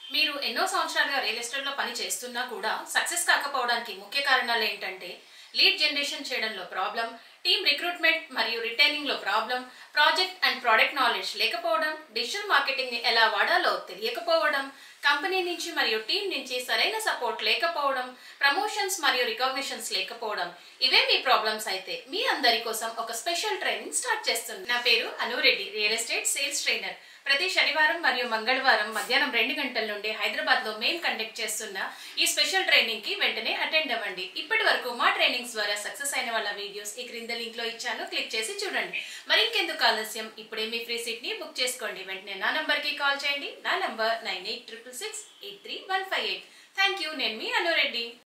మీరు ఎన్నో సంవత్సరాలుగా రియల్ ఎస్టేట్లో పని చేస్తున్నా కూడా సక్సెస్ కాకపోవడానికి ముఖ్య కారణాలు ఏంటంటే లీడ్ జనరేషన్ చేయడంలో ప్రాబ్లం టీమ్ రిక్రూట్మెంట్ మరియు రిటైనింగ్ లో problem project and product knowledge లేకపోవడం డిజిటల్ మార్కెటింగ్ ని ఎలా వాడాలో తెలియకపోవడం కంపెనీ నుంచి మరియు టీం నుంచి సరైన సపోర్ట్ లేకపోవడం ప్రమోషన్స్ మరియు రికగ్నిషన్స్ లేకపోవడం ఇవే మీ ప్రాబ్లమ్స్ అయితే మీ అందరి కోసం ఒక స్పెషల్ ట్రైనింగ్ స్టార్ట్ చేస్తుంది నా పేరు Anureddy real estate sales trainer ప్రతి శనివారం మరియు మంగళవారం మధ్యాహ్నం రెండు గంటల నుండి హైదరాబాద్ లో మేము కండక్ట్ చేస్తున్న ఈ స్పెషల్ ట్రైనింగ్ కి వెంటనే అటెండ్ అవ్వండి ఇప్పటి వరకు మా ట్రైనింగ్స్ ద్వారా సక్సెస్ అయిన వాళ్ళ వీడియోస్ ఈ క్రింద లింక్ లో ఇచ్చాను క్లిక్ చేసి చూడండి మరి ఇంకెందుకు ఆలస్యం ఇప్పుడే మీ ఫ్రీ సీట్ ని బుక్ చేసుకోండి వెంటనే నా నంబర్ కి కాల్ చేయండి నా number nine eight triple six eight three one five eight thank you నేను మీ అనురెడ్డి